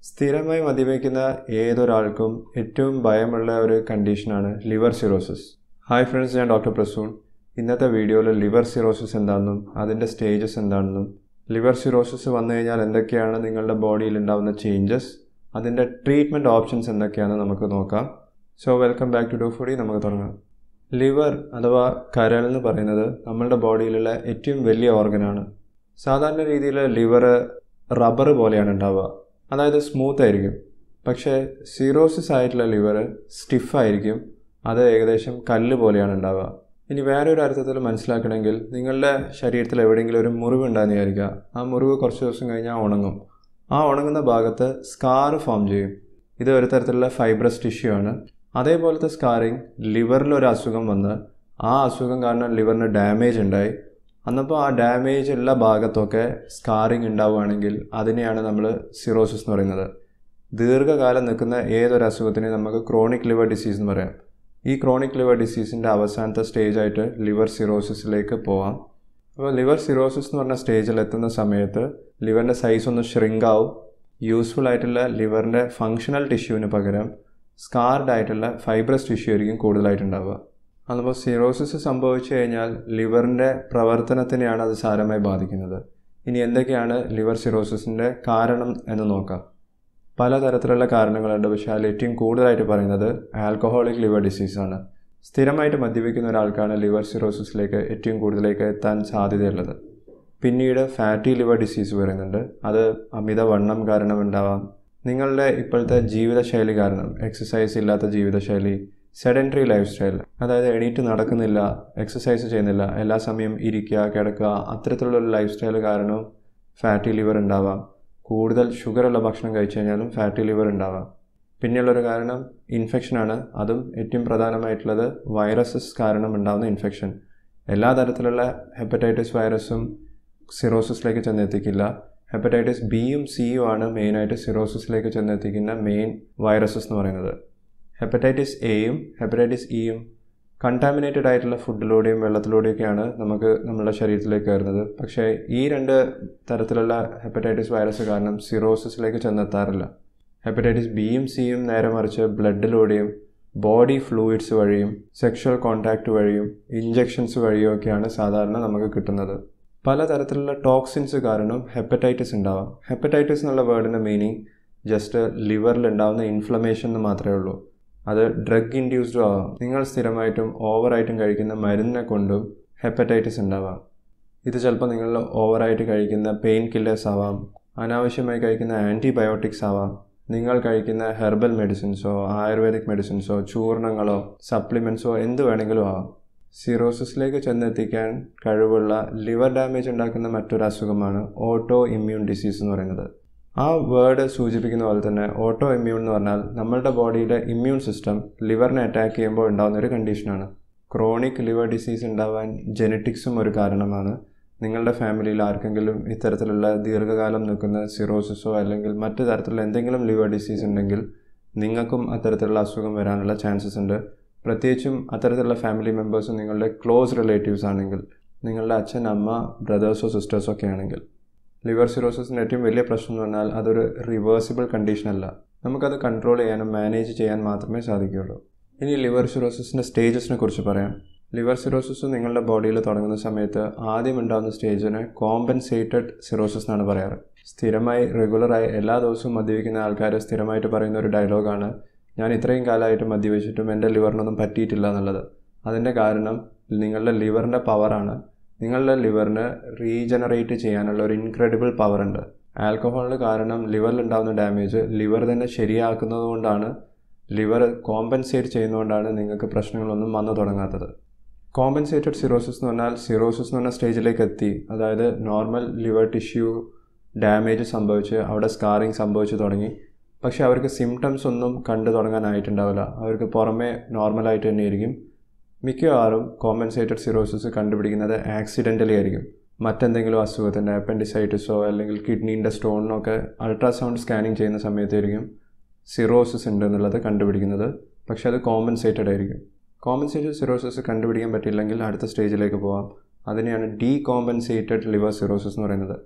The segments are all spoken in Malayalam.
സ്ഥിരമായി മദ്യപിക്കുന്ന ഏതൊരാൾക്കും ഏറ്റവും ഭയമുള്ള ഒരു കണ്ടീഷനാണ് ലിവർ സിറോസിസ് ഹായ് ഫ്രണ്ട്സ് ഞാൻ ഡോക്ടർ പ്രസൂൺ ഇന്നത്തെ വീഡിയോയിൽ ലിവർ സിറോസിസ് എന്താണെന്നും അതിൻ്റെ സ്റ്റേജസ് എന്താണെന്നും ലിവർ സിറോസിസ് വന്നു കഴിഞ്ഞാൽ എന്തൊക്കെയാണ് നിങ്ങളുടെ ബോഡിയിൽ ഉണ്ടാകുന്ന ചേഞ്ചസ് അതിൻ്റെ ട്രീറ്റ്മെൻറ്റ് ഓപ്ഷൻസ് എന്തൊക്കെയാണെന്ന് നമുക്ക് നോക്കാം so welcome back to do foodie നമുക്ക് തുടങ്ങാം ലിവർ അഥവാ കരൾ എന്ന് പറയുന്നത് നമ്മളുടെ ബോഡിയിലുള്ള ഏറ്റവും വലിയ ഓർഗനാണ് സാധാരണ രീതിയിൽ ലിവർ റബ്ബർ പോലെയാണ് ഉണ്ടാവുക അതായത് സ്മൂത്ത് ആയിരിക്കും പക്ഷേ സീറോസിസ് ആയിട്ടുള്ള ലിവർ സ്റ്റിഫായിരിക്കും അത് ഏകദേശം കല്ല് പോലെയാണ് ഉണ്ടാവുക ഇനി വേറെ ഒരു അർത്ഥത്തിൽ മനസ്സിലാക്കണമെങ്കിൽ നിങ്ങളുടെ ശരീരത്തിൽ എവിടെയെങ്കിലും ഒരു മുറിവ് ഉണ്ടാകുന്ന വിചാരിക്കുക ആ മുറിവ് കുറച്ച് ദിവസം കഴിഞ്ഞാൽ ഉണങ്ങും ആ ഉണങ്ങുന്ന ഭാഗത്ത് സ്കാർ ഫോം ചെയ്യും ഇത് ഒരു തരത്തിലുള്ള ഫൈബ്രസ് ടിഷ്യൂ ആണ് അതേപോലത്തെ സ്കാറിങ് ലിവറിൽ ഒരു അസുഖം വന്ന് ആ അസുഖം കാരണം ലിവറിന് ഡാമേജ് ഉണ്ടായി അന്നപ്പോൾ ആ ഡാമേജ് ഉള്ള ഭാഗത്തൊക്കെ സ്കാറിങ് ഉണ്ടാവുകയാണെങ്കിൽ അതിനെയാണ് നമ്മൾ സിറോസിസ് എന്ന് പറയുന്നത് ദീർഘകാലം നിൽക്കുന്ന ഏതൊരു അസുഖത്തിനെയും നമുക്ക് ക്രോണിക് ലിവർ ഡിസീസ് എന്ന് പറയാം ഈ ക്രോണിക് ലിവർ ഡിസീസിൻ്റെ അവസാനത്തെ സ്റ്റേജായിട്ട് ലിവർ സിറോസിസിലേക്ക് പോവാം അപ്പോൾ ലിവർ സിറോസിസ് എന്ന് പറഞ്ഞ സ്റ്റേജിൽ എത്തുന്ന സമയത്ത് ലിവറിൻ്റെ സൈസ് ഒന്ന് ഷ്രിങ്ക് ആവും യൂസ്ഫുൾ ആയിട്ടുള്ള ലിവറിൻ്റെ ഫങ്ഷണൽ ടിഷ്യൂവിന് പകരം സ്കാർഡ് ആയിട്ടുള്ള ഫൈബ്രസ് ടിഷ്യൂ ആയിരിക്കും കൂടുതലായിട്ടുണ്ടാവുക അതിപ്പോൾ സിറോസിസ് സംഭവിച്ചു കഴിഞ്ഞാൽ ലിവറിൻ്റെ പ്രവർത്തനത്തിനെയാണ് അത് സാരമായി ബാധിക്കുന്നത് ഇനി എന്തൊക്കെയാണ് ലിവർ സിറോസിസിൻ്റെ കാരണം എന്ന് നോക്കാം പലതരത്തിലുള്ള കാരണങ്ങളുണ്ട് പക്ഷേ അതിൽ ഏറ്റവും കൂടുതലായിട്ട് പറയുന്നത് ആൽക്കഹോളിക് ലിവർ ഡിസീസാണ് സ്ഥിരമായിട്ട് മദ്യപിക്കുന്ന ഒരാൾക്കാണ് ലിവർ സിറോസിസിലേക്ക് ഏറ്റവും കൂടുതലേക്ക് എത്താൻ സാധ്യതയുള്ളത് പിന്നീട് ഫാറ്റി ലിവർ ഡിസീസ് വരുന്നുണ്ട് അത് അമിതവണ്ണം കാരണം ഉണ്ടാവാം നിങ്ങളുടെ ഇപ്പോഴത്തെ ജീവിതശൈലി കാരണം എക്സസൈസ് ഇല്ലാത്ത ജീവിതശൈലി സെഡൻറ്ററി ലൈഫ് സ്റ്റൈൽ അതായത് എണീറ്റ് നടക്കുന്നില്ല എക്സസൈസ് ചെയ്യുന്നില്ല എല്ലാ സമയം ഇരിക്കുക കിടക്കുക അത്തരത്തിലുള്ള ഒരു ലൈഫ് സ്റ്റൈൽ കാരണം ഫാറ്റി ലിവർ ഉണ്ടാവാം കൂടുതൽ ഷുഗറുള്ള ഭക്ഷണം കഴിച്ചു കഴിഞ്ഞാലും ഫാറ്റി ലിവർ ഉണ്ടാവാം പിന്നെയുള്ളൊരു കാരണം ഇൻഫെക്ഷനാണ് അതും ഏറ്റവും പ്രധാനമായിട്ടുള്ളത് വൈറസസ് കാരണം ഉണ്ടാകുന്ന ഇൻഫെക്ഷൻ എല്ലാ തരത്തിലുള്ള ഹെപ്പറ്റൈറ്റിസ് വൈറസും സിറോസിസിലേക്ക് ചെന്നെത്തിക്കില്ല ഹെപ്പറ്റൈറ്റിസ് ബിയും സിയും ആണ് മെയിനായിട്ട് സിറോസിസിലേക്ക് ചെന്നെത്തിക്കുന്ന മെയിൻ വൈറസസ് എന്ന് പറയുന്നത് ഹെപ്പറ്റൈറ്റിസ് എയും ഹെപ്പറ്റൈറ്റിസ് ഇയും കണ്ടാമിനേറ്റഡ് ആയിട്ടുള്ള ഫുഡിലൂടെയും വെള്ളത്തിലൂടെയൊക്കെയാണ് നമുക്ക് നമ്മുടെ ശരീരത്തിലേക്ക് കയറുന്നത് പക്ഷേ ഈ രണ്ട് തരത്തിലുള്ള ഹെപ്പറ്റൈറ്റിസ് വൈറസ് കാരണം സിറോസിസിലേക്ക് ചെന്നെത്താറില്ല ഹെപ്പറ്റൈറ്റിസ് ബിയും സിയും നേരെ മറിച്ച് ബ്ലഡിലൂടെയും ബോഡി ഫ്ലൂയിഡ്സ് വഴിയും സെക്ഷൽ കോൺടാക്റ്റ് വഴിയും ഇഞ്ചെക്ഷൻസ് വഴിയും ഒക്കെയാണ് സാധാരണ നമുക്ക് കിട്ടുന്നത് പലതരത്തിലുള്ള ടോക്സിൻസ് കാരണം ഹെപ്പറ്റൈറ്റിസ് ഉണ്ടാവാം ഹെപ്പറ്റൈറ്റിസ് എന്നുള്ള വേർഡിൻ്റെ മീനിങ് ജസ്റ്റ് ലിവറിൽ ഉണ്ടാകുന്ന ഇൻഫ്ലമേഷൻ എന്ന് മാത്രമേ ഉള്ളൂ അത് ഡ്രഗ് ഇൻഡ്യൂസ്ഡും ആവാം നിങ്ങൾ സ്ഥിരമായിട്ടും ഓവറായിട്ടും കഴിക്കുന്ന മരുന്നിനെ കൊണ്ടും ഹെപ്പറ്റൈറ്റിസ് ഉണ്ടാവാം ഇത് ചിലപ്പോൾ നിങ്ങൾ ഓവറായിട്ട് കഴിക്കുന്ന പെയിൻ കില്ലേഴ്സ് ആവാം അനാവശ്യമായി കഴിക്കുന്ന ആൻറ്റിബയോട്ടിക്സ് ആവാം നിങ്ങൾ കഴിക്കുന്ന ഹെർബൽ മെഡിസിൻസോ ആയുർവേദിക് മെഡിസിൻസോ ചൂർണങ്ങളോ സപ്ലിമെൻസോ എന്ത് വേണമെങ്കിലും ആവാം സിറോസിസിലേക്ക് ചെന്നെത്തിക്കാൻ കഴിവുള്ള ലിവർ ഡാമേജ് ഉണ്ടാക്കുന്ന മറ്റൊരു അസുഖമാണ് ഓട്ടോ ഇമ്മ്യൂൺ ഡിസീസ് എന്ന് പറയുന്നത് ആ വേർഡ് സൂചിപ്പിക്കുന്ന പോലെ തന്നെ ഓട്ടോ ഇമ്മ്യൂൺ എന്ന് പറഞ്ഞാൽ നമ്മളുടെ ബോഡിയിലെ ഇമ്മ്യൂൺ സിസ്റ്റം ലിവറിനെ അറ്റാക്ക് ചെയ്യുമ്പോൾ ഉണ്ടാകുന്ന ഒരു കണ്ടീഷനാണ് ക്രോണിക് ലിവർ ഡിസീസ് ഉണ്ടാവാൻ ജനറ്റിക്സും ഒരു കാരണമാണ് നിങ്ങളുടെ ഫാമിലിയിൽ ആർക്കെങ്കിലും ഇത്തരത്തിലുള്ള ദീർഘകാലം നിൽക്കുന്ന സിറോസിസോ അല്ലെങ്കിൽ മറ്റു തരത്തിലുള്ള എന്തെങ്കിലും ലിവർ ഡിസീസ് ഉണ്ടെങ്കിൽ നിങ്ങൾക്കും അത്തരത്തിലുള്ള അസുഖം വരാനുള്ള ചാൻസസ് ഉണ്ട് പ്രത്യേകിച്ചും അത്തരത്തിലുള്ള ഫാമിലി മെമ്പേഴ്സ് നിങ്ങളുടെ ക്ലോസ് റിലേറ്റീവ്സ് ആണെങ്കിൽ നിങ്ങളുടെ അച്ഛൻ അമ്മ ബ്രദേഴ്സോ സിസ്റ്റേഴ്സോ ഒക്കെ ആണെങ്കിൽ ലിവർ സിറോസിസിൻ്റെ ഏറ്റവും വലിയ പ്രശ്നം എന്ന് പറഞ്ഞാൽ അതൊരു റിവേഴ്സിബിൾ കണ്ടീഷൻ അല്ല നമുക്കത് കൺട്രോൾ ചെയ്യാനും മാനേജ് ചെയ്യാൻ മാത്രമേ സാധിക്കുകയുള്ളൂ ഇനി ലിവർ സിറോസിസിൻ്റെ സ്റ്റേജസിനെ കുറിച്ച് പറയാം ലിവർ സിറോസിസ് നിങ്ങളുടെ ബോഡിയിൽ തുടങ്ങുന്ന സമയത്ത് ആദ്യം ഉണ്ടാകുന്ന സ്റ്റേജിനെ കോമ്പൻസേറ്റഡ് സിറോസിസ് എന്നാണ് പറയാറ് സ്ഥിരമായി റെഗുലറായി എല്ലാ ദിവസവും മദ്യപിക്കുന്ന ആൾക്കാർ സ്ഥിരമായിട്ട് പറയുന്ന ഒരു ഡയലോഗാണ് ഞാൻ ഇത്രയും കാലമായിട്ട് മദ്യപിച്ചിട്ടും എൻ്റെ ലിവറിനൊന്നും പറ്റിയിട്ടില്ല എന്നുള്ളത് അതിൻ്റെ കാരണം നിങ്ങളുടെ ലിവറിൻ്റെ പവറാണ് നിങ്ങളുടെ ലിവറിന് റീജനറേറ്റ് ചെയ്യാനുള്ള ഒരു ഇൻക്രെഡിബിൾ പവർ ഉണ്ട് ആൽക്കഹോളിന് കാരണം ലിവറിൽ ഉണ്ടാകുന്ന ഡാമേജ് ലിവർ തന്നെ ശരിയാക്കുന്നത് കൊണ്ടാണ് ലിവർ കോമ്പൻസേറ്റ് ചെയ്യുന്നതുകൊണ്ടാണ് നിങ്ങൾക്ക് പ്രശ്നങ്ങളൊന്നും വന്നു തുടങ്ങാത്തത് കോമ്പൻസേറ്റഡ് സിറോസിസ് എന്ന് പറഞ്ഞാൽ സിറോസിസ് എന്ന് പറഞ്ഞ സ്റ്റേജിലേക്ക് എത്തി അതായത് നോർമൽ ലിവർ ടിഷ്യൂ ഡാമേജ് സംഭവിച്ച് അവിടെ സ്കാറിങ് സംഭവിച്ചു തുടങ്ങി പക്ഷേ അവർക്ക് സിംറ്റംസ് ഒന്നും കണ്ടു തുടങ്ങാനായിട്ടുണ്ടാവില്ല അവർക്ക് പുറമേ നോർമലായിട്ട് തന്നെയായിരിക്കും മിക്കവാറും കോമ്പൻസേറ്റഡ് സിറോസിസ് കണ്ടുപിടിക്കുന്നത് ആക്സിഡൻ്റലി ആയിരിക്കും മറ്റെന്തെങ്കിലും അസുഖത്തിൻ്റെ അപ്പൻഡിസൈറ്റിസോ അല്ലെങ്കിൽ കിഡ്നീൻ്റെ സ്റ്റോണിനൊക്കെ അൾട്രാസൗണ്ട് സ്കാനിങ് ചെയ്യുന്ന സമയത്തായിരിക്കും സിറോസിസ് ഉണ്ട് എന്നുള്ളത് കണ്ടുപിടിക്കുന്നത് പക്ഷേ അത് കോമ്പൻസേറ്റഡ് ആയിരിക്കും കോമ്പൻസേറ്റഡ് സിറോസിസ് കണ്ടുപിടിക്കാൻ പറ്റിയില്ലെങ്കിൽ അടുത്ത സ്റ്റേജിലേക്ക് പോവാം അതിനെയാണ് ഡീ കോമ്പൻസേറ്റഡ് ലിവർ സിറോസിസ് എന്ന് പറയുന്നത്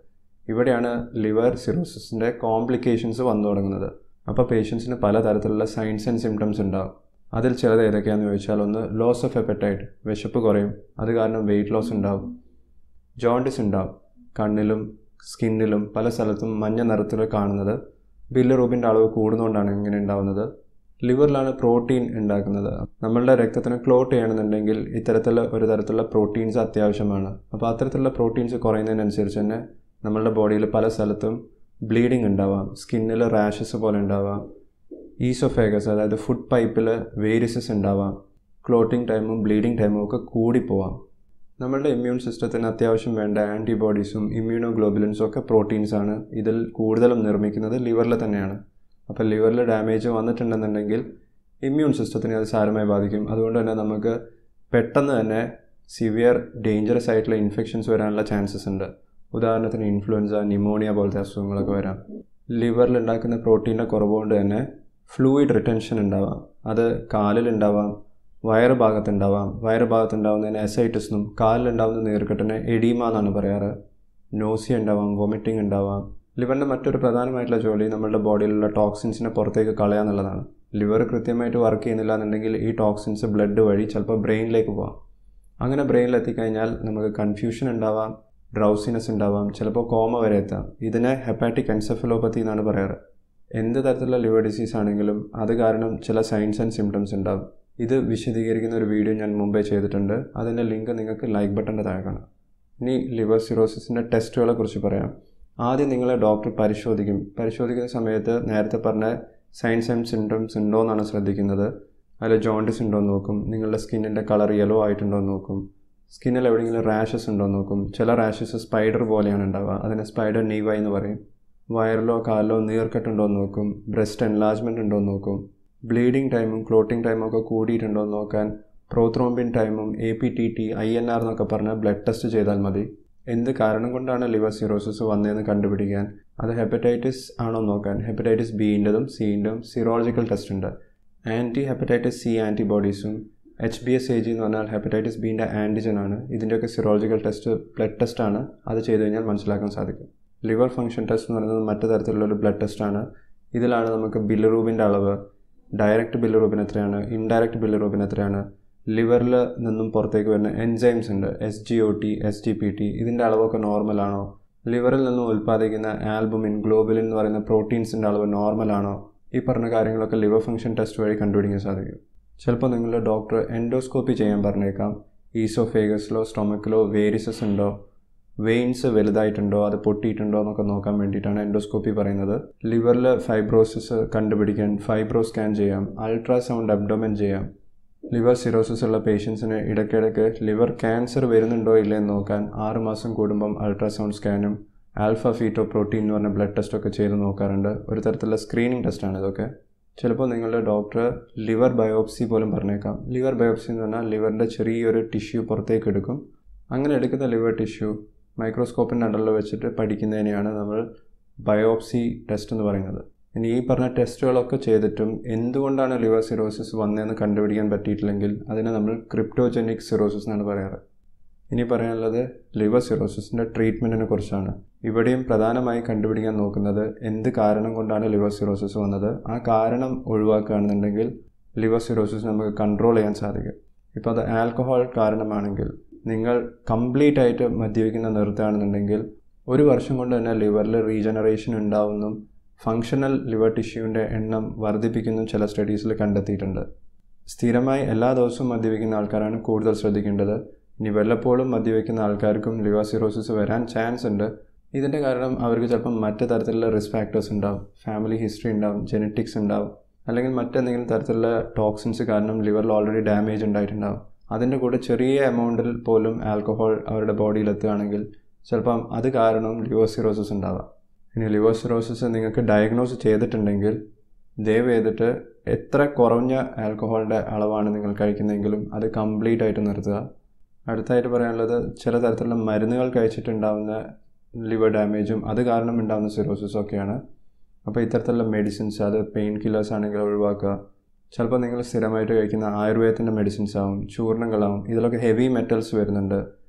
ഇവിടെയാണ് ലിവർ സിറോസിസിൻ്റെ കോംപ്ലിക്കേഷൻസ് വന്നു തുടങ്ങുന്നത് അപ്പോൾ പേഷ്യൻസിന് പലതരത്തിലുള്ള സൈൻസ് ആൻഡ് സിംറ്റംസ് ഉണ്ടാവും അതിൽ ചിലത് ഏതൊക്കെയാണെന്ന് ചോദിച്ചാൽ ഒന്ന് ലോസ് ഓഫ് എപ്പറ്റൈറ്റ് വിശപ്പ് കുറയും അത് കാരണം വെയിറ്റ് ലോസ് ഉണ്ടാവും ജോണ്ടിസ് ഉണ്ടാവും കണ്ണിലും സ്കിന്നിലും പല സ്ഥലത്തും മഞ്ഞ നിറത്തിൽ കാണുന്നത് ബില്ലറൂബിൻ്റെ അളവ് കൂടുന്നതുകൊണ്ടാണ് ഇങ്ങനെ ഉണ്ടാകുന്നത് ലിവറിലാണ് പ്രോട്ടീൻ ഉണ്ടാക്കുന്നത് നമ്മളുടെ രക്തത്തിന് ക്ലോട്ട് ചെയ്യണമെന്നുണ്ടെങ്കിൽ ഇത്തരത്തിലുള്ള ഒരു തരത്തിലുള്ള പ്രോട്ടീൻസ് അത്യാവശ്യമാണ് അപ്പോൾ അത്തരത്തിലുള്ള പ്രോട്ടീൻസ് കുറയുന്നതിനനുസരിച്ച് തന്നെ നമ്മളുടെ ബോഡിയിൽ പല സ്ഥലത്തും ബ്ലീഡിങ് ഉണ്ടാവാം സ്കിന്നിൽ റാഷസ് പോലെ ഉണ്ടാവാം ഈസോഫേഗസ് അതായത് ഫുഡ് പൈപ്പിൽ വേരിയസസ് ഉണ്ടാവാം ക്ലോട്ടിംഗ് ടൈമും ബ്ലീഡിംഗ് ടൈമും ഒക്കെ കൂടിപ്പോവാം നമ്മളുടെ ഇമ്മ്യൂൺ സിസ്റ്റത്തിന് അത്യാവശ്യം വേണ്ട ആൻറ്റിബോഡീസും ഇമ്മ്യൂണോഗ്ലോബുലിൻസും ഒക്കെ പ്രോട്ടീൻസ് ആണ് ഇതിൽ കൂടുതലും നിർമ്മിക്കുന്നത് ലിവറിൽ തന്നെയാണ് അപ്പോൾ ലിവറിൽ ഡാമേജ് വന്നിട്ടുണ്ടെന്നുണ്ടെങ്കിൽ ഇമ്മ്യൂൺ സിസ്റ്റത്തിനെ അത് സാരമായി ബാധിക്കും അതുകൊണ്ട് തന്നെ നമുക്ക് പെട്ടെന്ന് തന്നെ സിവിയർ ഡേഞ്ചറസ് ആയിട്ടുള്ള ഇൻഫെക്ഷൻസ് വരാനുള്ള ചാൻസസ് ഉണ്ട് ഉദാഹരണത്തിന് ഇൻഫ്ലുവൻസ ന്യൂമോണിയ പോലത്തെ അസുഖങ്ങളൊക്കെ വരാം ലിവറിൽ ഉണ്ടാക്കുന്ന പ്രോട്ടീൻ്റെ കുറവുകൊണ്ട് തന്നെ ഫ്ലൂയിഡ് റിട്ടൻഷൻ ഉണ്ടാവാം അത് കാലിലുണ്ടാവാം വയറ് ഭാഗത്തുണ്ടാവാം വയറ് ഭാഗത്തുണ്ടാവുന്നതിന് എസൈറ്റിസ് എന്നും കാലിലുണ്ടാവുന്ന നീർക്കെട്ടിനെ എഡീമ എന്നാണ് പറയാറ് നോസിയ ഉണ്ടാവാം വൊമിറ്റിംഗ് ഉണ്ടാവാം ലിവറിൻ്റെ മറ്റൊരു പ്രധാനമായിട്ടുള്ള ജോലി നമ്മളുടെ ബോഡിയിലുള്ള ടോക്സിൻസിനെ പുറത്തേക്ക് കളയുക എന്നുള്ളതാണ് ലിവർ കൃത്യമായിട്ട് വർക്ക് ചെയ്യുന്നില്ല എന്നുണ്ടെങ്കിൽ ഈ ടോക്സിൻസ് ബ്ലഡ് വഴി ചിലപ്പോൾ ബ്രെയിനിലേക്ക് പോകാം അങ്ങനെ ബ്രെയിനിൽ എത്തിക്കഴിഞ്ഞാൽ നമുക്ക് കൺഫ്യൂഷൻ ഉണ്ടാവാം ഡ്രൗസിനെസ് ഉണ്ടാവാം ചിലപ്പോൾ കോമ വരെ എത്താം ഇതിനെ ഹെപ്പാറ്റിക് എൻസെഫലോപ്പത്തി എന്നാണ് പറയാറ് എന്ത് തരത്തിലുള്ള ലിവർ ഡിസീസ് ആണെങ്കിലും അത് കാരണം ചില സൈൻസ് ആൻഡ് സിംറ്റംസ് ഉണ്ടാവും ഇത് വിശദീകരിക്കുന്ന ഒരു വീഡിയോ ഞാൻ മുമ്പേ ചെയ്തിട്ടുണ്ട് അതിൻ്റെ ലിങ്ക് നിങ്ങൾക്ക് ലൈക്ക് ബട്ടൻ്റെ താഴെ കാണാം ഇനി ലിവർ സിറോസിസിൻ്റെ ടെസ്റ്റുകളെ കുറിച്ച് പറയാം ആദ്യം നിങ്ങളെ ഡോക്ടർ പരിശോധിക്കും പരിശോധിക്കുന്ന സമയത്ത് നേരത്തെ പറഞ്ഞ സൈൻസ് ആൻഡ് സിംറ്റംസ് ഉണ്ടോ എന്നാണ് ശ്രദ്ധിക്കുന്നത് അതിൽ ജോണ്ടിസ് ഉണ്ടോ എന്ന് നോക്കും നിങ്ങളുടെ സ്കിന്നിൻ്റെ കളർ യെല്ലോ ആയിട്ടുണ്ടോ എന്ന് നോക്കും സ്കിന്നിൽ എവിടെയെങ്കിലും റാഷസ് ഉണ്ടോ എന്ന് നോക്കും ചില റാഷസ് സ്പൈഡർ പോലെയാണ് ഉണ്ടാവുക അതിനെ സ്പൈഡർ നീവ എന്ന് പറയും വയറിലോ കാലിലോ നീർക്കെട്ടുണ്ടോ എന്ന് നോക്കും ബ്രസ്റ്റ് എൻലാജ്മെൻറ്റ് ഉണ്ടോ എന്ന് നോക്കും ബ്ലീഡിങ് ടൈമും ക്ലോട്ടിംഗ് ടൈമും ഒക്കെ കൂടിയിട്ടുണ്ടോ എന്ന് നോക്കാൻ പ്രോത്രോംബിൻ ടൈമും A P T T I N R എന്നൊക്കെ പറഞ്ഞ് ബ്ലഡ് ടെസ്റ്റ് ചെയ്താൽ മതി എന്ത് കാരണം കൊണ്ടാണ് ലിവർ സിറോസിസ് വന്നതെന്ന് കണ്ടുപിടിക്കാൻ അത് ഹെപ്പറ്റൈറ്റിസ് ആണോ നോക്കാൻ ഹെപ്പറ്റൈറ്റിസ് ബിൻ്റെതും സിൻ്റെതും സിറോളജിക്കൽ ടെസ്റ്റ് ഉണ്ട് ആൻറ്റി ഹെപ്പറ്റൈറ്റിസ് സി ആൻറ്റിബോഡീസും H B S A G എന്ന് പറഞ്ഞാൽ ഹെപ്പറ്റൈറ്റിസ് ബീൻ്റെ ആൻറ്റിജൻ ആണ് ഇതിൻ്റെയൊക്കെ സിറോളജിക്കൽ ടെസ്റ്റ് ബ്ലഡ് ടെസ്റ്റ് ആണ് അത് ചെയ്ത് കഴിഞ്ഞാൽ മനസ്സിലാക്കാൻ സാധിക്കും ലിവർ ഫംഗ്ഷൻ ടെസ്റ്റ് എന്ന് പറയുന്നത് മറ്റു തരത്തിലുള്ള ഒരു ബ്ലഡ് ടെസ്റ്റാണ് ഇതിലാണ് നമുക്ക് ബില്ലറൂബിൻ്റെ അളവ് ഡയറക്റ്റ് ബില്ലറൂബിൻ എത്രയാണ് ഇൻഡയറക്റ്റ് ബില്ലറൂബിൻ എത്രയാണ് ലിവറിൽ നിന്നും പുറത്തേക്ക് വരുന്ന എൻസൈംസ് ഉണ്ട് S G O T S G P T ഇതിൻ്റെ അളവൊക്കെ നോർമലാണോ ലിവറിൽ നിന്നും ഉൽപ്പാദിക്കുന്ന ആൽബുമിൻ ഗ്ലോബുലിൻ എന്ന് പറയുന്ന പ്രോട്ടീൻസിൻ്റെ അളവ് നോർമലാണോ ഈ പറഞ്ഞ കാര്യങ്ങളൊക്കെ ലിവർ ഫംഗ്ഷൻ ടെസ്റ്റ് വഴി കണ്ടുപിടിക്കാൻ സാധിക്കും ചിലപ്പോൾ നിങ്ങളുടെ ഡോക്ടർ എൻഡോസ്കോപ്പി ചെയ്യാൻ പറഞ്ഞേക്കാം ഈസോഫേഗസിലോ സ്റ്റൊമക്കിലോ വേരിസസ് ഉണ്ടോ വെയിൻസ് വലുതായിട്ടുണ്ടോ അത് പൊട്ടിയിട്ടുണ്ടോ എന്നൊക്കെ നോക്കാൻ വേണ്ടിയിട്ടാണ് എൻഡോസ്കോപ്പി പറയുന്നത് ലിവറിൽ ഫൈബ്രോസിസ് കണ്ടുപിടിക്കാൻ ഫൈബ്രോ സ്കാൻ ചെയ്യാം അൾട്രാസൗണ്ട് അബ്ഡോമൻ ചെയ്യാം ലിവർ സിറോസിസ് ഉള്ള പേഷ്യൻസിന് ഇടയ്ക്കിടയ്ക്ക് ലിവർ ക്യാൻസർ വരുന്നുണ്ടോ ഇല്ലയെന്ന് നോക്കാൻ ആറുമാസം കൂടുമ്പം അൾട്രാസൗണ്ട് സ്കാനും ആൽഫ ഫീറ്റോ പ്രോട്ടീൻ എന്ന് പറഞ്ഞ ബ്ലഡ് ടെസ്റ്റൊക്കെ ചെയ്ത് നോക്കാറുണ്ട് ഒരു തരത്തിലുള്ള സ്ക്രീനിങ് ടെസ്റ്റാണ് ഇതൊക്കെ ചിലപ്പോൾ നിങ്ങളുടെ ഡോക്ടർ ലിവർ ബയോപ്സി പോലും പറഞ്ഞേക്കാം ലിവർ ബയോപ്സി എന്ന് പറഞ്ഞാൽ ലിവറിൻ്റെ ചെറിയൊരു ടിഷ്യൂ പുറത്തേക്ക് എടുക്കും അങ്ങനെ എടുക്കുന്ന ലിവർ ടിഷ്യൂ മൈക്രോസ്കോപ്പിൻ്റെ അണ്ടറിൽ വെച്ചിട്ട് പഠിക്കുന്നതിനെയാണ് നമ്മൾ ബയോപ്സി ടെസ്റ്റ് എന്ന് പറയുന്നത് ഇനി ഈ പറഞ്ഞ ടെസ്റ്റുകളൊക്കെ ചെയ്തിട്ടും എന്തുകൊണ്ടാണ് ലിവർ സിറോസിസ് വന്നതെന്ന് കണ്ടുപിടിക്കാൻ പറ്റിയിട്ടില്ലെങ്കിൽ അതിനെ നമ്മൾ ക്രിപ്റ്റോജനിക് സിറോസിസ് എന്നാണ് പറയാറ് ഇനി പറയാനുള്ളത് ലിവർ സിറോസിസിൻ്റെ ട്രീറ്റ്മെൻറ്റിനെ കുറിച്ചാണ് ഇവിടെയും പ്രധാനമായി കണ്ടുപിടിക്കാൻ നോക്കുന്നത് എന്ത് കാരണം കൊണ്ടാണ് ലിവർ സിറോസിസ് വന്നത് ആ കാരണം ഒഴിവാക്കുകയാണെന്നുണ്ടെങ്കിൽ ലിവർ സിറോസിസ് നമുക്ക് കൺട്രോൾ ചെയ്യാൻ സാധിക്കും ഇപ്പോൾ അത് ആൽക്കഹോൾ കാരണമാണെങ്കിൽ നിങ്ങൾ കംപ്ലീറ്റ് ആയിട്ട് മദ്യപിക്കുന്ന നിർത്തുകയാണെന്നുണ്ടെങ്കിൽ ഒരു വർഷം കൊണ്ട് തന്നെ ലിവറിൽ റീജനറേഷൻ ഉണ്ടാവുന്നും ഫങ്ഷണൽ ലിവർ ടിഷ്യൂവിൻ്റെ എണ്ണം വർദ്ധിപ്പിക്കുന്നു ചില സ്റ്റഡീസിൽ കണ്ടെത്തിയിട്ടുണ്ട് സ്ഥിരമായി എല്ലാ ദിവസവും മദ്യപിക്കുന്ന ആൾക്കാരാണ് കൂടുതൽ ശ്രദ്ധിക്കേണ്ടത് ഇനി വല്ലപ്പോഴും മദ്യപിക്കുന്ന ആൾക്കാർക്കും ലിവർ സിറോസിസ് വരാൻ ചാൻസ് ഉണ്ട് ഇതിൻ്റെ കാരണം അവർക്ക് ചിലപ്പം മറ്റു തരത്തിലുള്ള റിസ്ക് ഫാക്ടേഴ്സ് ഉണ്ടാവും ഫാമിലി ഹിസ്റ്ററി ഉണ്ടാവും ജെനറ്റിക്സ് ഉണ്ടാവും അല്ലെങ്കിൽ മറ്റെന്തെങ്കിലും തരത്തിലുള്ള ടോക്സിൻസ് കാരണം ലിവറിൽ ഓൾറെഡി ഡാമേജ് ഉണ്ടായിട്ടുണ്ടാവും അതിൻ്റെ കൂടെ ചെറിയ എമൗണ്ടിൽ പോലും ആൽക്കഹോൾ അവരുടെ ബോഡിയിൽ എത്തുകയാണെങ്കിൽ ചിലപ്പം അത് കാരണം ലിവർ സിറോസിസ് ഉണ്ടാവാം ഇനി ലിവർ സിറോസിസ് നിങ്ങൾക്ക് ഡയഗ്നോസ് ചെയ്തിട്ടുണ്ടെങ്കിൽ ദയവ് ചെയ്തിട്ട് എത്ര കുറഞ്ഞ ആൽക്കഹോളിൻ്റെ അളവാണ് നിങ്ങൾ കഴിക്കുന്നതെങ്കിലും അത് കംപ്ലീറ്റ് ആയിട്ട് നിർത്തുക അടുത്തായിട്ട് പറയാനുള്ളത് ചില തരത്തിലുള്ള മരുന്നുകൾ കഴിച്ചിട്ടുണ്ടാവുന്ന ലിവർ ഡാമേജും അത് കാരണം ഉണ്ടാകുന്ന സിറോസിസും ഒക്കെയാണ് അപ്പോൾ ഇത്തരത്തിലുള്ള മെഡിസിൻസ് അത് പെയിൻ കില്ലേഴ്സ് ആണെങ്കിൽ ഒഴിവാക്കുക ചിലപ്പോൾ നിങ്ങൾ സ്ഥിരമായിട്ട് കഴിക്കുന്ന ആയുർവേദത്തിൻ്റെ മെഡിസിൻസ് ആവും ചൂർണ്ണങ്ങളാവും ഇതിലൊക്കെ ഹെവി മെറ്റൽസ് വരുന്നുണ്ട്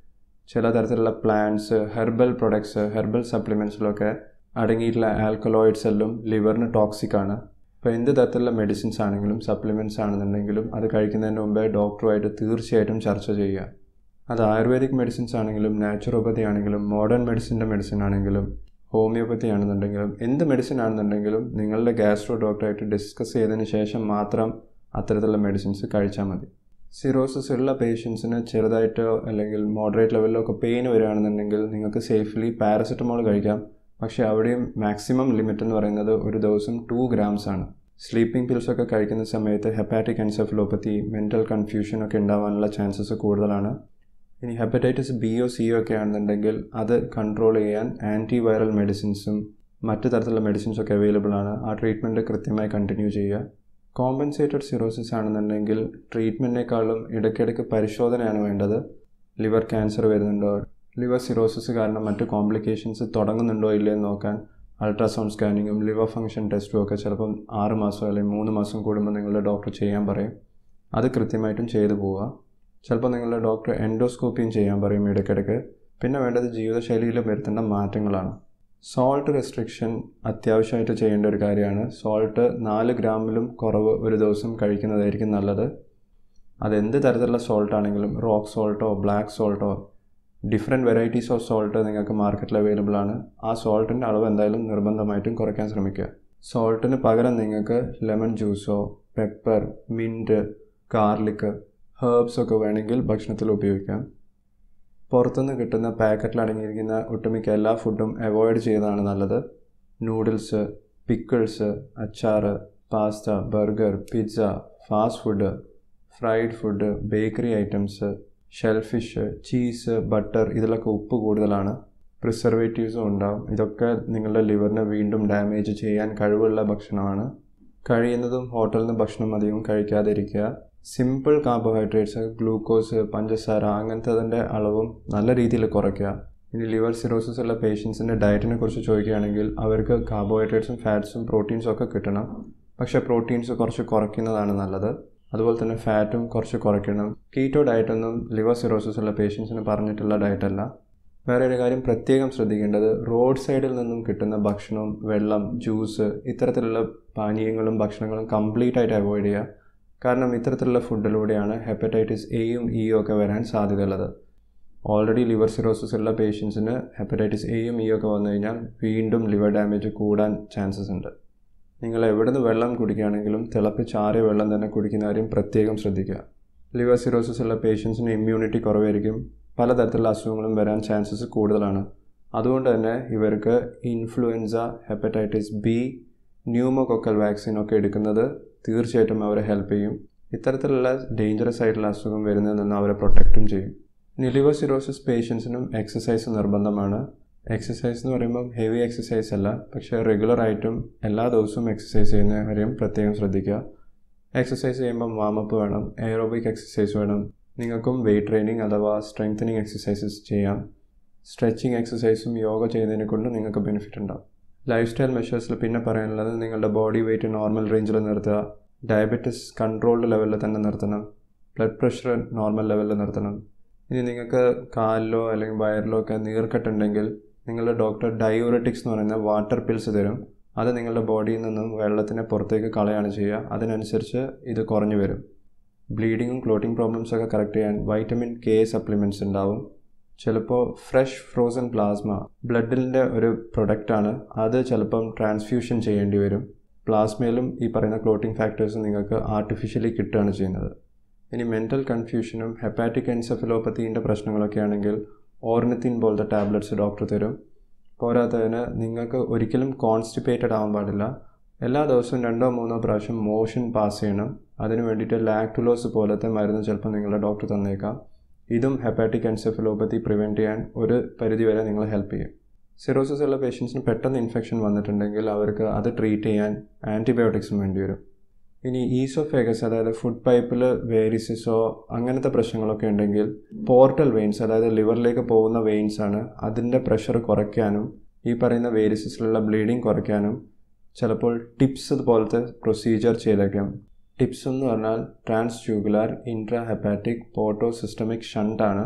ചില തരത്തിലുള്ള പ്ലാന്റ്സ് ഹെർബൽ പ്രൊഡക്ട്സ് ഹെർബൽ സപ്ലിമെൻറ്റ്സിലൊക്കെ അടങ്ങിയിട്ടുള്ള ആൽക്കലോയിഡ്സ് എല്ലാം ലിവറിന് ടോക്സിക് ആണ് ഇപ്പോൾ എന്ത് തരത്തിലുള്ള മെഡിസിൻസ് ആണെങ്കിലും സപ്ലിമെൻറ്റ്സ് ആണെന്നുണ്ടെങ്കിലും അത് കഴിക്കുന്നതിന് മുമ്പേ ഡോക്ടറുമായിട്ട് തീർച്ചയായിട്ടും ചർച്ച ചെയ്യുക അത് ആയുർവേദിക് മെഡിസിൻസ് ആണെങ്കിലും നാച്ചുറോപ്പതി ആണെങ്കിലും മോഡേൺ മെഡിസിൻ്റെ മെഡിസിൻ ആണെങ്കിലും ഹോമിയോപ്പതി ആണെന്നുണ്ടെങ്കിലും എന്ത് മെഡിസിൻ ആണെന്നുണ്ടെങ്കിലും നിങ്ങളുടെ ഗാസ്ട്രോ ഡോക്ടറായിട്ട് ഡിസ്കസ് ചെയ്തതിന് ശേഷം മാത്രം അത്തരത്തിലുള്ള മെഡിസിൻസ് കഴിച്ചാൽ മതി സിറോസിസ് ഉള്ള പേഷ്യൻസിന് ചെറുതായിട്ടോ അല്ലെങ്കിൽ മോഡറേറ്റ് ലെവലിലോ ഒക്കെ പെയിൻ വരികയാണെന്നുണ്ടെങ്കിൽ നിങ്ങൾക്ക് സേഫ്ലി പാരസെറ്റമോൾ കഴിക്കാം പക്ഷേ അവിടെയും മാക്സിമം ലിമിറ്റ് എന്ന് പറയുന്നത് ഒരു ദിവസം ടു ഗ്രാംസ് ആണ് സ്ലീപ്പിംഗ് പിൽസ് ഒക്കെ കഴിക്കുന്ന സമയത്ത് ഹെപ്പാറ്റിക് എൻസെഫലോപ്പത്തി മെൻറ്റൽ കൺഫ്യൂഷൻ ഒക്കെ ഉണ്ടാവാനുള്ള ചാൻസസ് കൂടുതലാണ് ഇനി ഹെപ്പറ്റൈറ്റിസ് ബി ഒ സി ഒ ഒക്കെ ആണെന്നുണ്ടെങ്കിൽ അത് കൺട്രോൾ ചെയ്യാൻ ആൻറ്റി വൈറൽ മെഡിസിൻസും മറ്റു തരത്തിലുള്ള മെഡിസിൻസൊക്കെ അവൈലബിൾ ആണ് ആ ട്രീറ്റ്മെൻറ്റ് കൃത്യമായി കണ്ടിന്യൂ ചെയ്യുക കോമ്പൻസേറ്റഡ് സിറോസിസ് ആണെന്നുണ്ടെങ്കിൽ ട്രീറ്റ്മെൻറ്റിനേക്കാളും ഇടയ്ക്കിടയ്ക്ക് പരിശോധനയാണ് വേണ്ടത് ലിവർ ക്യാൻസർ വരുന്നുണ്ടോ ലിവർ സിറോസിസ് കാരണം മറ്റ് കോംപ്ലിക്കേഷൻസ് തുടങ്ങുന്നുണ്ടോ ഇല്ലയോ എന്ന് നോക്കാൻ അൾട്രാസൗണ്ട് സ്കാനിങ്ങും ലിവർ ഫംഗ്ഷൻ ടെസ്റ്റും ഒക്കെ ചിലപ്പം ആറ് മാസം അല്ലെങ്കിൽ മൂന്ന് മാസം കൂടുമ്പോൾ നിങ്ങളുടെ ഡോക്ടർ ചെയ്യാൻ പറയും അത് കൃത്യമായിട്ടും ചെയ്തു പോവുക ചിലപ്പോൾ നിങ്ങളുടെ ഡോക്ടർ എൻഡോസ്കോപ്പിയും ചെയ്യാൻ പറയും ഇടയ്ക്കിടയ്ക്ക് പിന്നെ വേണ്ടത് ജീവിതശൈലിയിൽ വരുത്തേണ്ട മാറ്റങ്ങളാണ് സോൾട്ട് റെസ്ട്രിക്ഷൻ അത്യാവശ്യമായിട്ട് ചെയ്യേണ്ട ഒരു കാര്യമാണ് സോൾട്ട് നാല് ഗ്രാമിലും കുറവ് ഒരു ദിവസം കഴിക്കുന്നതായിരിക്കും നല്ലത് അതെന്ത് തരത്തിലുള്ള സോൾട്ട് ആണെങ്കിലും റോക്ക് സോൾട്ടോ ബ്ലാക്ക് സോൾട്ടോ ഡിഫറെൻറ്റ് വെറൈറ്റീസ് ഓഫ് സോൾട്ട് നിങ്ങൾക്ക് മാർക്കറ്റിൽ അവൈലബിൾ ആണ് ആ സോൾട്ടിൻ്റെ അളവ് എന്തായാലും നിർബന്ധമായിട്ടും കുറയ്ക്കാൻ ശ്രമിക്കുക സോൾട്ടിന് പകരം നിങ്ങൾക്ക് ലെമൺ ജ്യൂസോ പെപ്പർ മിൻറ്റ് ഗാർലിക് ഹേർബ്സ് ഒക്കെ വേണമെങ്കിൽ ഭക്ഷണത്തിൽ ഉപയോഗിക്കാം പുറത്തുനിന്ന് കിട്ടുന്ന പാക്കറ്റിൽ അടങ്ങിയിരിക്കുന്ന ഒട്ടുമിക്ക എല്ലാ ഫുഡും അവോയ്ഡ് ചെയ്യുന്നതാണ് നല്ലത് നൂഡിൽസ് പിക്കിൾസ് അച്ചാർ pasta burger pizza fast food fried food bakery items shellfish cheese butter ഇതിലൊക്കെ ഉപ്പ് കൂടുതലാണ് പ്രിസർവേറ്റീവ്സും ഉണ്ടാവും ഇതൊക്കെ നിങ്ങളുടെ ലിവറിനെ വീണ്ടും ഡാമേജ് ചെയ്യാൻ കഴിവുള്ള ഭക്ഷണമാണ് കഴിയുന്നതും ഹോട്ടലിൽ നിന്ന് ഭക്ഷണം അധികം കഴിക്കാതിരിക്കുക സിമ്പിൾ കാർബോഹൈഡ്രേറ്റ്സ് ഗ്ലൂക്കോസ് പഞ്ചസാര അങ്ങനത്തതിൻ്റെ അളവും നല്ല രീതിയിൽ കുറയ്ക്കുക ഇനി ലിവർ സിറോസിസ് ഉള്ള പേഷ്യൻസിൻ്റെ ഡയറ്റിനെ കുറിച്ച് ചോദിക്കുകയാണെങ്കിൽ അവർക്ക് കാർബോഹൈഡ്രേറ്റ്സും ഫാറ്റ്സും പ്രോട്ടീൻസും ഒക്കെ കിട്ടണം പക്ഷേ പ്രോട്ടീൻസ് കുറച്ച് കുറയ്ക്കുന്നതാണ് നല്ലത് അതുപോലെ തന്നെ ഫാറ്റും കുറച്ച് കുറയ്ക്കണം കീറ്റോ ഡയറ്റൊന്നും ലിവർ സിറോസിസ് ഉള്ള പേഷ്യൻസിന് പറഞ്ഞിട്ടുള്ള ഡയറ്റല്ല വേറെ ഒരു കാര്യം പ്രത്യേകം ശ്രദ്ധിക്കേണ്ടത് റോഡ് സൈഡിൽ നിന്നും കിട്ടുന്ന ഭക്ഷണവും വെള്ളം ജ്യൂസ് ഇത്തരത്തിലുള്ള പാനീയങ്ങളും ഭക്ഷണങ്ങളും കംപ്ലീറ്റ് ആയിട്ട് അവോയ്ഡ് ചെയ്യുക കാരണം ഇത്തരത്തിലുള്ള ഫുഡിലൂടെയാണ് ഹെപ്പറ്റൈറ്റിസ് എയും ഇയും ഒക്കെ വരാൻ സാധ്യതയുള്ളത് ഓൾറെഡി ലിവർ സിറോസിസ് ഉള്ള പേഷ്യൻസിന് ഹെപ്പറ്റൈറ്റിസ് എയും ഇയും ഒക്കെ വന്നു കഴിഞ്ഞാൽ വീണ്ടും ലിവർ ഡാമേജ് കൂടാൻ ചാൻസസ് ഉണ്ട് നിങ്ങൾ എവിടെ നിന്ന് വെള്ളം കുടിക്കുകയാണെങ്കിലും തിളപ്പിച്ചാറിയ വെള്ളം തന്നെ കുടിക്കുന്ന കാര്യം പ്രത്യേകം ശ്രദ്ധിക്കുക ലിവർ സിറോസിസ് ഉള്ള പേഷ്യൻസിന് ഇമ്മ്യൂണിറ്റി കുറവായിരിക്കും പലതരത്തിലുള്ള അസുഖങ്ങളും വരാൻ ചാൻസസ് കൂടുതലാണ് അതുകൊണ്ട് തന്നെ ഇവർക്ക് influenza hepatitis B pneumococcal vaccine ഒക്കെ എടുക്കുന്നത് തീർച്ചയായിട്ടും അവരെ ഹെൽപ്പ് ചെയ്യും ഇത്തരത്തിലുള്ള ഡേഞ്ചറസ് ആയിട്ടുള്ള അസുഖം വരുന്നതിൽ നിന്ന് അവരെ പ്രൊട്ടക്റ്റും ചെയ്യും ഇനി ലിവർ സിറോസിസ് പേഷ്യൻസിനും എക്സസൈസ് നിർബന്ധമാണ് എക്സസൈസ് എന്ന് പറയുമ്പം ഹെവി എക്സസൈസ് അല്ല പക്ഷേ റെഗുലർ ആയിട്ടും എല്ലാ ദിവസവും എക്സസൈസ് ചെയ്യുന്ന കാര്യം പ്രത്യേകം ശ്രദ്ധിക്കുക എക്സസൈസ് ചെയ്യുമ്പം വാമപ്പ് വേണം എയറോബിക് എക്സസൈസ് വേണം നിങ്ങൾക്കും വെയിറ്റ് ട്രെയിനിങ് അഥവാ സ്ട്രെങ്തനിങ് എക്സസൈസസ് ചെയ്യാം സ്ട്രെച്ചിങ് എക്സസൈസും യോഗ ചെയ്യുന്നതിനെ കൊണ്ട് നിങ്ങൾക്ക് ബെനിഫിറ്റ് ഉണ്ടാവും ലൈഫ് സ്റ്റൈൽ മെഷേഴ്സിൽ പിന്നെ പറയാനുള്ളത് നിങ്ങളുടെ ബോഡി വെയിറ്റ് നോർമൽ റേഞ്ചിൽ നിർത്തുക ഡയബറ്റിസ് കൺട്രോൾഡ് ലെവലിൽ തന്നെ നിർത്തണം ബ്ലഡ് പ്രഷർ നോർമൽ ലെവലിൽ നിർത്തണം ഇനി നിങ്ങൾക്ക് കാലിലോ അല്ലെങ്കിൽ വയറിലോ ഒക്കെ നീർക്കെട്ടുണ്ടെങ്കിൽ നിങ്ങളുടെ ഡോക്ടർ ഡയോററ്റിക്സ് എന്ന് പറയുന്ന വാട്ടർ പിൽസ് തരും അത് നിങ്ങളുടെ ബോഡിയിൽ നിന്നും വെള്ളത്തിനെ പുറത്തേക്ക് കളയാണ് ചെയ്യുക അതിനനുസരിച്ച് ഇത് കുറഞ്ഞു വരും ബ്ലീഡിങ്ങും ക്ലോട്ടിംഗ് പ്രോബ്ലംസ് ഒക്കെ കറക്റ്റ് ചെയ്യാൻ വൈറ്റമിൻ കെ സപ്ലിമെൻറ്റ്സ് ഉണ്ടാവും ചിലപ്പോൾ ഫ്രഷ് ഫ്രോസൺ പ്ലാസ്മ ബ്ലഡിൻ്റെ ഒരു പ്രൊഡക്റ്റാണ് അത് ചിലപ്പം ട്രാൻസ്ഫ്യൂഷൻ ചെയ്യേണ്ടി വരും പ്ലാസ്മയിലും ഈ പറയുന്ന ക്ലോട്ടിംഗ് ഫാക്ടേഴ്സ് നിങ്ങൾക്ക് ആർട്ടിഫിഷ്യലി കിട്ടുകയാണ് ചെയ്യുന്നത് ഇനി മെൻ്റൽ കൺഫ്യൂഷനും ഹെപ്പാറ്റിക് എൻസെഫലോപ്പത്തീൻ്റെ പ്രശ്നങ്ങളൊക്കെ ആണെങ്കിൽ ഓർണിത്തിൻ പോലത്തെ ടാബ്ലറ്റ്സ് ഡോക്ടർ തരും പോരാത്തതിന് നിങ്ങൾക്ക് ഒരിക്കലും കോൺസ്റ്റിപ്പേറ്റഡ് ആവാൻ പാടില്ല എല്ലാ ദിവസവും രണ്ടോ മൂന്നോ പ്രാവശ്യം മോഷൻ പാസ് ചെയ്യണം അതിന് വേണ്ടിയിട്ട് ലാക്ടുലോസ് പോലത്തെ മരുന്ന് ചിലപ്പോൾ നിങ്ങളുടെ ഡോക്ടർ തന്നേക്കാം ഇതും ഹെപ്പാറ്റിക് എൻസെഫലോപ്പത്തി പ്രിവെൻറ്റ് ചെയ്യാൻ ഒരു പരിധിവരെ നിങ്ങളെ ഹെൽപ്പ് ചെയ്യും സിറോസിസ് ഉള്ള പേഷ്യൻസിന് പെട്ടെന്ന് ഇൻഫെക്ഷൻ വന്നിട്ടുണ്ടെങ്കിൽ അവർക്ക് അത് ട്രീറ്റ് ചെയ്യാൻ ആൻറ്റിബയോട്ടിക്സും വേണ്ടി വരും ഇനി ഈസോഫേഗസ് അതായത് ഫുഡ് പൈപ്പിൽ വേരിസിസോ അങ്ങനത്തെ പ്രശ്നങ്ങളൊക്കെ ഉണ്ടെങ്കിൽ പോർട്ടൽ വെയിൻസ് അതായത് ലിവറിലേക്ക് പോകുന്ന വെയിൻസ് ആണ് അതിൻ്റെ പ്രഷർ കുറയ്ക്കാനും ഈ പറയുന്ന വേരിസിസിലുള്ള ബ്ലീഡിങ് കുറയ്ക്കാനും ചിലപ്പോൾ ടിപ്സ് പോലത്തെ പ്രൊസീജിയർ ചെയ്തേക്കാം ടിപ്സ് എന്ന് പറഞ്ഞാൽ trans tubular intrahepatic portosystemic shunt ആണ്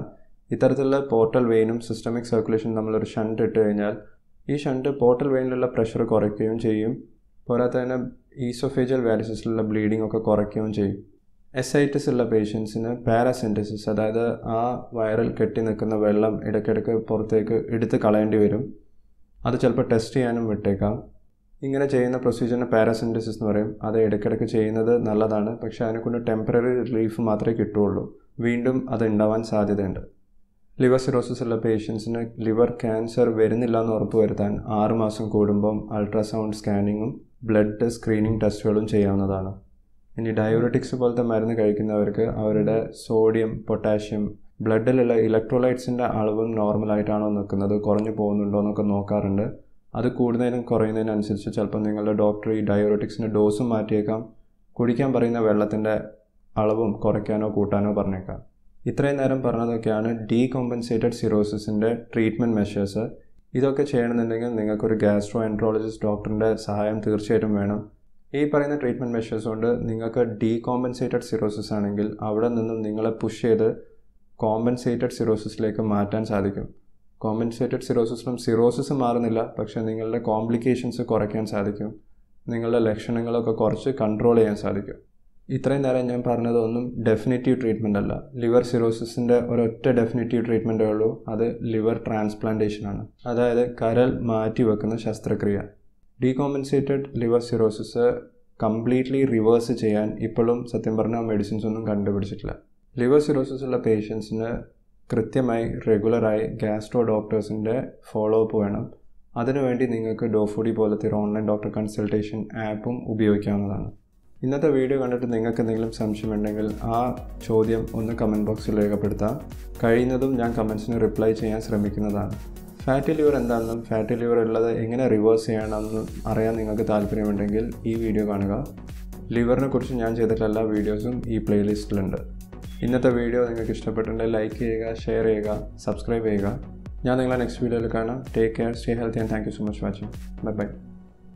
ഇത്തരത്തിലുള്ള പോർട്ടൽ വെയിനും സിസ്റ്റമിക് സർക്കുലേഷൻ തമ്മിലൊരു ഷണ്ട് ഇട്ട് കഴിഞ്ഞാൽ ഈ ഷണ്ട് പോർട്ടൽ വെയിനിലുള്ള പ്രഷർ കുറയ്ക്കുകയും ചെയ്യും പോരാതെ തന്നെ ഈസോഫേജൽ വാലിസിസിലുള്ള ബ്ലീഡിംഗ് ഒക്കെ കുറയ്ക്കുകയും ചെയ്യും എസൈറ്റിസ് ഉള്ള പേഷ്യൻസിന് പാരാസിൻറ്റസിസ് അതായത് ആ വയറിൽ കെട്ടി നിൽക്കുന്ന വെള്ളം ഇടയ്ക്കിടയ്ക്ക് പുറത്തേക്ക് എടുത്ത് കളയേണ്ടി വരും അത് ചിലപ്പോൾ ടെസ്റ്റ് ചെയ്യാനും വിട്ടേക്കാം ഇങ്ങനെ ചെയ്യുന്ന പ്രൊസീജിയറിന് പാരാസിൻറ്റസിസ് എന്ന് പറയും അത് ഇടയ്ക്കിടയ്ക്ക് ചെയ്യുന്നത് നല്ലതാണ് പക്ഷേ അതിനെക്കൊണ്ട് ടെമ്പററി റിലീഫ് മാത്രമേ കിട്ടുകയുള്ളൂ വീണ്ടും അത് ഉണ്ടാവാൻ സാധ്യതയുണ്ട് ലിവർ സിറോസിസ് ഉള്ള പേഷ്യൻസിന് ലിവർ ക്യാൻസർ വരുന്നില്ല എന്ന് ഉറപ്പ് വരുത്താൻ ആറ് മാസം കൂടുമ്പം അൾട്രാസൗണ്ട് സ്കാനിങ്ങും ബ്ലഡ് സ്ക്രീനിങ് ടെസ്റ്റുകളും ചെയ്യാവുന്നതാണ് ഇനി ഡയോറിറ്റിക്സ് പോലത്തെ മരുന്ന് കഴിക്കുന്നവർക്ക് അവരുടെ സോഡിയം പൊട്ടാഷ്യം ബ്ലഡിലുള്ള ഇലക്ട്രോലൈറ്റ്സിൻ്റെ അളവും നോർമലായിട്ടാണോ നിൽക്കുന്നത് കുറഞ്ഞു പോകുന്നുണ്ടോ എന്നൊക്കെ നോക്കാറുണ്ട് അത് കൂടുന്നതിനും കുറയുന്നതിനനുസരിച്ച് ചിലപ്പോൾ നിങ്ങളുടെ ഡോക്ടർ ഈ ഡയോറിറ്റിക്സിൻ്റെ ഡോസും മാറ്റിയേക്കാം കുടിക്കാൻ പറയുന്ന വെള്ളത്തിൻ്റെ അളവും കുറയ്ക്കാനോ കൂട്ടാനോ പറഞ്ഞേക്കാം ഇത്രയും നേരം പറഞ്ഞതൊക്കെയാണ് ഡീകോമ്പൻസേറ്റഡ് സിറോസിസിൻ്റെ ട്രീറ്റ്മെൻറ്റ് മെഷേഴ്സ് ഇതൊക്കെ ചെയ്യണമെന്നുണ്ടെങ്കിൽ നിങ്ങൾക്കൊരു ഗാസ്ട്രോ എൻട്രോളജിസ്റ്റ് ഡോക്ടറിൻ്റെ സഹായം തീർച്ചയായിട്ടും വേണം ഈ പറയുന്ന ട്രീറ്റ്മെൻറ്റ് മെഷേഴ്സ് കൊണ്ട് നിങ്ങൾക്ക് ഡീകോമ്പൻസേറ്റഡ് സിറോസിസ് ആണെങ്കിൽ അവിടെ നിന്നും നിങ്ങളെ പുഷ് ചെയ്ത് കോമ്പൻസേറ്റഡ് സിറോസിസിലേക്ക് മാറ്റാൻ സാധിക്കും കോമ്പൻസേറ്റഡ് സിറോസിസിലും സിറോസിസ് മാറുന്നില്ല പക്ഷേ നിങ്ങളുടെ കോംപ്ലിക്കേഷൻസ് കുറയ്ക്കാൻ സാധിക്കും നിങ്ങളുടെ ലക്ഷണങ്ങളൊക്കെ കുറച്ച് കൺട്രോൾ ചെയ്യാൻ സാധിക്കും ഇത്രയും നേരം ഞാൻ പറഞ്ഞതൊന്നും ഡെഫിനറ്റീവ് ട്രീറ്റ്മെൻ്റ് അല്ല ലിവർ സിറോസിസിൻ്റെ ഒരൊറ്റ ഡെഫിനറ്റീവ് ട്രീറ്റ്മെൻറ്റേ ഉള്ളൂ അത് ലിവർ ട്രാൻസ്പ്ലാന്റേഷൻ ആണ് അതായത് കരൾ മാറ്റി വെക്കുന്ന ശസ്ത്രക്രിയ decompensated liver cirrhosis completely reverse ചെയ്യാൻ ഇപ്പോഴും സത്യം പറഞ്ഞാൽ മെഡിസിൻസ് ഒന്നും കണ്ടുപിടിച്ചിട്ടില്ല ലിവർ സിറോസിസ് ഉള്ള പേഷ്യൻസിന് കൃത്യമായി റെഗുലറായി ഗാസ്ട്രോ ഡോക്ടേഴ്സിൻ്റെ ഫോളോ അപ്പ് വേണം അതിനുവേണ്ടി നിങ്ങൾക്ക് ഡോഫുഡി പോലത്തെ ഒരു ഓൺലൈൻ ഡോക്ടർ കൺസൾട്ടേഷൻ ആപ്പും ഉപയോഗിക്കാവുന്നതാണ് ഇന്നത്തെ വീഡിയോ കണ്ടിട്ട് നിങ്ങൾക്ക് എന്തെങ്കിലും സംശയമുണ്ടെങ്കിൽ ആ ചോദ്യം ഒന്ന് കമൻറ്റ് ബോക്സിൽ രേഖപ്പെടുത്താം കഴിയുന്നതും ഞാൻ കമൻസിന് റിപ്ലൈ ചെയ്യാൻ ശ്രമിക്കുന്നതാണ് ഫാറ്റി ലിവർ എന്താണെന്നും ഫാറ്റി ലിവർ ഉള്ളത് എങ്ങനെ റിവേഴ്സ് ചെയ്യണമെന്നും അറിയാൻ നിങ്ങൾക്ക് താല്പര്യമുണ്ടെങ്കിൽ ഈ വീഡിയോ കാണുക ലിവറിനെ കുറിച്ച് ഞാൻ ചെയ്തിട്ടുള്ള എല്ലാ വീഡിയോസും ഈ പ്ലേലിസ്റ്റിലുണ്ട് ഇന്നത്തെ വീഡിയോ നിങ്ങൾക്ക് ഇഷ്ടപ്പെട്ടിട്ടുണ്ടെങ്കിൽ ലൈക്ക് ചെയ്യുക ഷെയർ ചെയ്യുക സബ്സ്ക്രൈബ് ചെയ്യുക ഞാൻ നിങ്ങളെ നെക്സ്റ്റ് വീഡിയോയിൽ കാണാം take care stay healthy and thank you so much watching bye by